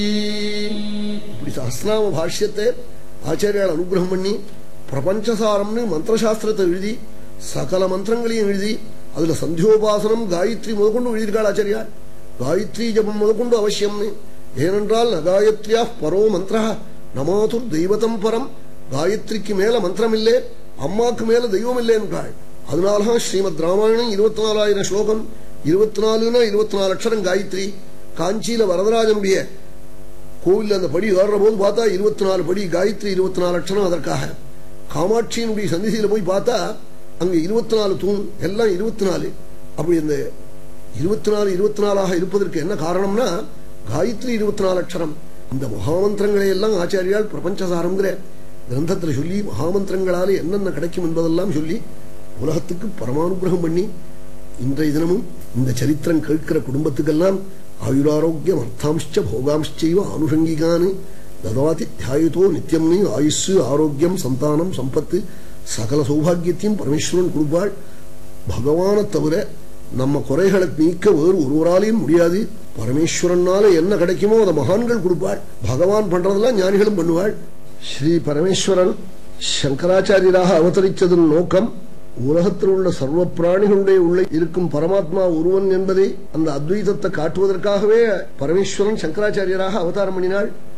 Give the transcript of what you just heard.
இப்படி சஹஸ்நாம பாஷ்யத்தை ஆச்சாரியால் அனுகிரகம் பண்ணி பிரபஞ்சசாரம்னு மந்திரசாஸ்திரத்தை எழுதி சகல மந்திரங்களையும் எழுதி அதுல சந்தியோபாசனம் காயத்ரி முதற்கொண்டு எழுதியிருக்காள் ஆச்சாரியார் காயத்ரி ஜபம் முதற்கொண்டு அவசியம்னு ஏனென்றால் நகாயத்ரியா பரோ மந்திர நமாதுர் தெய்வதம் பரம் காயத்ரிக்கு மேல மந்திரம் இல்லே அம்மாக்கு மேல தெய்வம் இல்லை என்றாள் அதனாலதான் ஸ்ரீமத் ராமாயணம் இருபத்தி நாலாயிரம் ஸ்லோகம் இருபத்தி நாலுன்னா இருபத்தி நாலு அக்ஷரம் காயத்ரி காஞ்சியில வரதராஜனுடைய கோவில்ல அந்த படி ஏறுற போது பார்த்தா இருபத்தி நாலு படி காயத்ரி இருபத்தி நாலு அக்ஷரம் அதற்காக காமாட்சியினுடைய சந்திதியில போய் பார்த்தா அங்க இருபத்தி நாலு தூண் எல்லாம் இருபத்தி நாலு அப்படி இந்த இருபத்தி நாலு இருபத்தி நாலாக இருப்பதற்கு என்ன காரணம்னா காயத்ரி இருபத்தி நாலு அக்ஷரம் இந்த மகாமந்திரங்களை எல்லாம் ஆச்சாரியால் பிரபஞ்சசாரங்கிற கிரந்தத்துல சொல்லி மகாமந்திரங்களால என்னென்ன கிடைக்கும் என்பதெல்லாம் சொல்லி உலகத்துக்கு பரமானுகிரகம் பண்ணி இன்றைய தினமும் இந்த சரித்திரம் கேட்கிற குடும்பத்துக்கெல்லாம் ஆயுராரோக்கியம் அர்த்தாம்ச்ச போகாம்ச்சைவ ஆனுஷங்கிகானு ததாதி தியாயத்தோ நித்தியம்னு ஆயுஷ் ஆரோக்கியம் சந்தானம் சம்பத்து சகல சௌபாகியத்தையும் பரமேஸ்வரன் கொடுப்பாள் பகவானை தவிர நம்ம குறைகளை நீக்க வேறு ஒருவராலையும் முடியாது பரமேஸ்வரனால என்ன கிடைக்குமோ அதை மகான்கள் கொடுப்பாள் பகவான் பண்றதெல்லாம் ஞானிகளும் பண்ணுவாள் ஸ்ரீ பரமேஸ்வரன் சங்கராச்சாரியராக அவதரித்ததன் நோக்கம் உலகத்தில் உள்ள சர்வ பிராணிகளுடைய உள்ள இருக்கும் பரமாத்மா ஒருவன் என்பதை அந்த அத்வைதத்தை காட்டுவதற்காகவே பரமேஸ்வரன் சங்கராச்சாரியராக அவதாரம் பண்ணினாள்